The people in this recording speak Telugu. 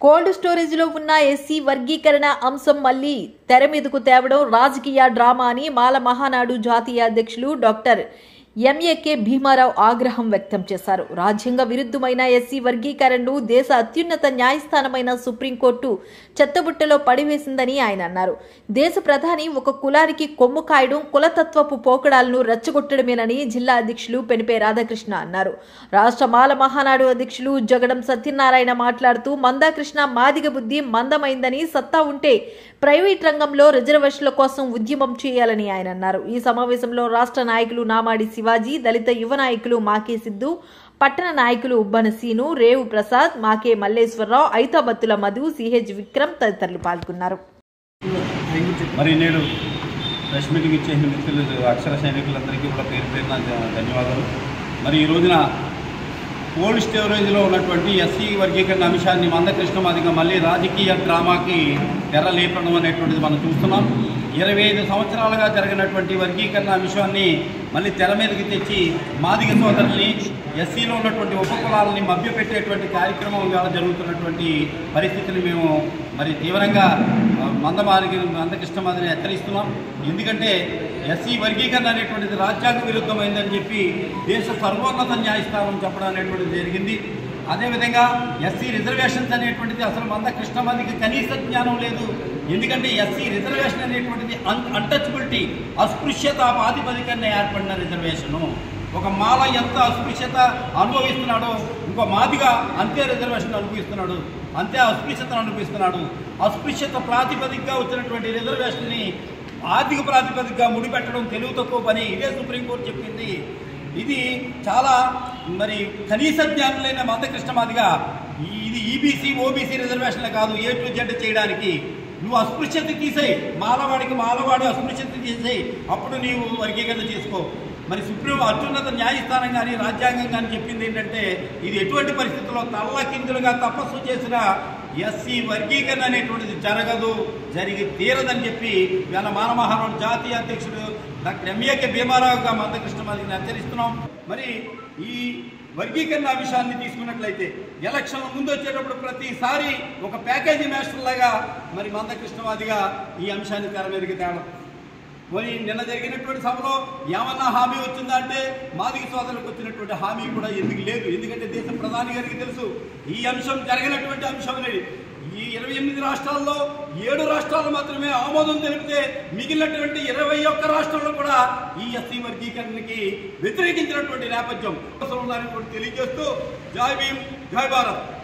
కోల్డ్ స్టోరేజ్లో ఉన్న ఎస్సీ వర్గీకరణ అంశం మళ్లీ తెర మీదకు తేవడం రాజకీయ డ్రామా అని మాల మహానాడు జాతీయ అధ్యక్షులు డాక్టర్ ఎంఏకే భీమారావు ఆగ్రహం వ్యక్తం చేశారు రాజ్యాంగ విరుద్ధమైన ఎస్సీ వర్గీకరణను దేశ అత్యున్నత న్యాయస్థానమైన సుప్రీంకోర్టు చెత్తబుట్టలో పడివేసిందని ఆయన అన్నారు దేశ ప్రధాని ఒక కులానికి కొమ్ము కాయడం కులతత్వపు పోకడాలను రెచ్చగొట్టడమేనని జిల్లా అధ్యక్షులు పెనిపే రాధాకృష్ణ అన్నారు రాష్ట్ర మాల మహానాడు అధ్యక్షులు జగడం సత్యనారాయణ మాట్లాడుతూ మందాకృష్ణ మాదిగ బుద్ధి మందమైందని సత్తా ఉంటే ప్రైవేట్ రంగంలో రిజర్వేషన్ల కోసం ఉద్యమం చేయాలని ఆయన అన్నారు ఈ సమావేశంలో రాష్ట్ర నాయకులు నామాడి శివాజీ దళిత యువ నాయకులు మాకే సిద్ధు పట్టణ నాయకులు ఉబ్బన సీను రేవు ప్రసాద్ మాకే మల్లేశ్వరరావు ఐతాబత్తుల మధు సిహెచ్ విక్రమ్ తదితరులు పాల్గొన్నారు మరి నేడు ప్రెస్ మీటింగ్ ఇచ్చేసిన మిత్రులు అక్షర సైనికులందరికీ కూడా పేరు పేరున ధ- ధన్యవాదాలు మరి ఈ రోజున కోల్డ్ స్టోరేజ్లో ఉన్నటువంటి ఎస్సీ వర్గీకరణ అంశాన్ని మందకృష్ణమాదిగా మళ్ళీ రాజకీయ డ్రామాకి తెర లేపడం అనేటువంటిది మనం చూస్తున్నాం ఇరవై ఐదు సంవత్సరాలుగా జరిగినటువంటి వర్గీకరణ అంశాన్ని మళ్ళీ తెర మీదకి తెచ్చి మాదిగ సోదరుల్ని ఎస్సీలో ఉన్నటువంటి ఉపకులాలని మభ్యపెట్టేటువంటి కార్యక్రమం ఇవాళ జరుగుతున్నటువంటి పరిస్థితిని మేము మరి తీవ్రంగా ఆ, మందమాదిగి మందకృష్ణమాదిని హెచ్చరిస్తున్నాం ఎందుకంటే ఎస్సీ వర్గీకరణ అనేటువంటిది రాజ్యాంగ విరుద్ధమైందని చెప్పి దేశ సర్వోన్నత న్యాయస్థానం చెప్పడం అనేటువంటిది జరిగింది అదేవిధంగా ఎస్సీ రిజర్వేషన్స్ అనేటువంటిది అసలు మంద కృష్ణమాదికి కనీస జ్ఞానం లేదు ఎందుకంటే ఎస్సీ రిజర్వేషన్ అనేటువంటిది అన్ అన్టచబిలిటీ అస్పృశ్యత ప్రాతిపదికన ఏర్పడిన రిజర్వేషను ఒక మాల ఎంత అస్పృశ్యత అనుభవిస్తున్నాడో ఇంకో మాదిగా అంతే రిజర్వేషన్ అనుభవిస్తున్నాడు అంతే అస్పృశ్యతను అనుభవిస్తున్నాడు అస్పృశ్యత ప్రాతిపదికగా వచ్చినటువంటి రిజర్వేషన్ని ఆర్థిక ప్రాతిపదికగా ముడిపెట్టడం తెలుగు తక్కువ పని ఇదే సుప్రీంకోర్టు చెప్పింది ఇది చాలా మరి కనీస జ్ఞానులైన మందకృష్ణమాదిగా ఈ- ఇది ఈబీసీ ఓబీసీ రిజర్వేషన్లు కాదు ఏ టు జెడ్ చేయడానికి నువ్వు అస్పృశ్యత తీసేయి మాలవాడికి మాలవాడు అస్పృశ్యత తీసేయి అప్పుడు నీవు వర్గీకరణ చేసుకో మరి సుప్రీం అత్యున్నత న్యాయస్థానం కానీ రాజ్యాంగం కానీ చెప్పింది ఏంటంటే ఇది ఎటువంటి పరిస్థితుల్లో తల్లకిందులుగా తపస్సు చేసిన ఎస్సీ వర్గీకరణ అనేటువంటిది జరగదు జరిగి తీరదని చెప్పి ఇవాళ మానమహారాడు జాతీయ అధ్యక్షుడు డాక్టర్ ఎంఏకే భీమారావుగా మందకృష్ణమాదిని హెచ్చరిస్తున్నాం మరి ఈ వర్గీకరణ విషయాన్ని తీసుకున్నట్లయితే ఎలక్షన్ ముందు వచ్చేటప్పుడు ప్రతిసారి ఒక ప్యాకేజీ మాస్టర్ లాగా మరి మందకృష్ణవాదిగా ఈ అంశాన్ని తెర మీదకి తేవడం మరి నిన్న జరిగినటువంటి సభలో ఏమన్నా హామీ వచ్చిందా అంటే మాదిగ సోదరులకు వచ్చినటువంటి హామీ కూడా ఎందుకు లేదు ఎందుకంటే దేశ ప్రధాని గారికి తెలుసు ఈ అంశం జరగినటువంటి అంశం అనేది ఈ ఇరవై ఎనిమిది రాష్ట్రాల్లో ఏడు రాష్ట్రాలు మాత్రమే ఆమోదం తెలిపితే మిగిలినటువంటి ఇరవై ఒక్క రాష్ట్రాల్లో కూడా ఈ ఎస్సీ వర్గీకరణకి వ్యతిరేకించినటువంటి నేపథ్యం అసలు ఉందని కూడా తెలియజేస్తూ జై భీమ్ జై భారత్